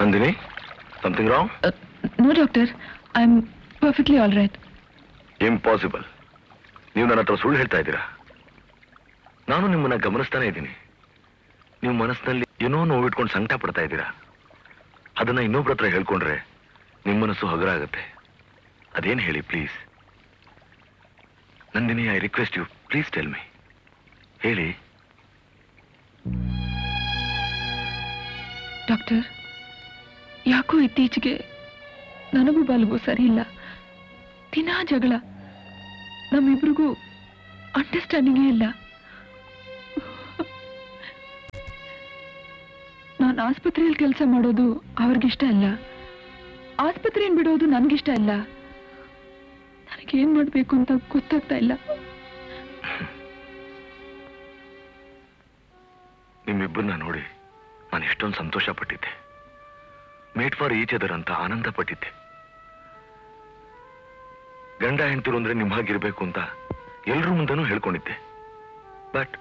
Nandini something wrong no doctor I am perfectly all right impossible ನೀವು ನನ್ನ ಹತ್ರ ಸುಳ್ಳು ಹೇಳ್ತಾ ಇದ್ದೀರಾ ನಾನು ನಿಮ್ಮನ್ನ ಗಮನಿಸ್ತಾನೆ ಇದ್ದೀನಿ ನೀವು ಮನಸ್ಸಿನಲ್ಲಿ ಏನೋ ನೋವಿಟ್ಕೊಂಡು ಸಂಕಟ ಪಡ್ತಾ ಇದ್ದೀರಾ ಅದನ್ನ ಇನ್ನೊಬ್ರ ಹತ್ರ ಹೇಳ್ಕೊಂಡ್ರೆ ನಿಮ್ಮ ಮನಸ್ಸು ಹಗುರ ಆಗುತ್ತೆ ಅದೇನು ಹೇಳಿ please Nandini I request you please tell me ಹೇಳಿ ಡಾಕ್ಟರ್ ಯಾಕೋ ಇತ್ತೀಚೆಗೆ ನನಗೂ ಬಲಗೂ ಸರಿ ಇಲ್ಲ ದಿನಾ ಜಗಳ ನಮ್ಮಿಬ್ರಿಗೂ ಅಂಡರ್ಸ್ಟ್ಯಾಂಡಿಂಗೇ ಇಲ್ಲ ನಾನು ಆಸ್ಪತ್ರೆಯಲ್ಲಿ ಕೆಲಸ ಮಾಡೋದು ಅವ್ರಿಗಿಷ್ಟ ಇಲ್ಲ ಆಸ್ಪತ್ರೆಯನ್ನು ಬಿಡೋದು ನನಗಿಷ್ಟ ಇಲ್ಲ ನನಗೇನ್ ಮಾಡಬೇಕು ಅಂತ ಗೊತ್ತಾಗ್ತಾ ಇಲ್ಲ ನಿಮ್ಮಿಬ್ಬರನ್ನ ನೋಡಿ ನಾನು ಎಷ್ಟೊಂದು ಸಂತೋಷ ಪಟ್ಟಿದ್ದೆ ಮೇಟ್ ಫಾರ್ ಈಚ್ ಅದರ್ ಅಂತ ಆನಂದ ಪಟ್ಟಿದ್ದೆ ಗಂಡ ಹೆಂಡತಿರು ಅಂದ್ರೆ ನಿಮ್ಮ ಹಾಗಿರ್ಬೇಕು ಅಂತ ಎಲ್ರ ಮುಂದನೂ ಹೇಳ್ಕೊಂಡಿದ್ದೆ but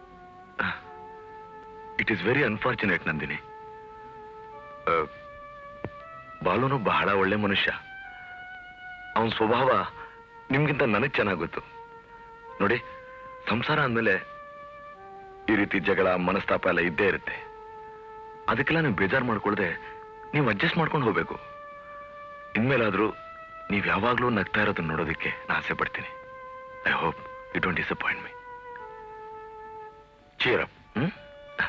it is very unfortunate Nandini ಆ, ಬಾಲುನು ಬಹಳ ಒಳ್ಳೆ ಮನುಷ್ಯ ಅವನ ಸ್ವಭಾವ ನಿಮ್ಗಿಂತ ನನಗೆ ಚೆನ್ನಾಗ್ ಗೊತ್ತು ನೋಡಿ ಸಂಸಾರ ಅಂದಮೇಲೆ ಈ ರೀತಿ ಜಗಳ ಮನಸ್ತಾಪ ಎಲ್ಲ ಇದ್ದೇ ಇರುತ್ತೆ ಅದಕ್ಕೆಲ್ಲ ನೀವು ಬೇಜಾರು ಮಾಡ್ಕೊಳ್ದೆ ನೀವು ಅಡ್ಜಸ್ಟ್ ಮಾಡ್ಕೊಂಡು ಹೋಗ್ಬೇಕು ಇನ್ಮೇಲಾದ್ರೂ ನೀವು ಯಾವಾಗಲೂ ನಗ್ತಾ ಇರೋದನ್ನ ನೋಡೋದಕ್ಕೆ ನಾ ಆಸೆ ಪಡ್ತೀನಿ I hope you don't disappoint me cheer up hmm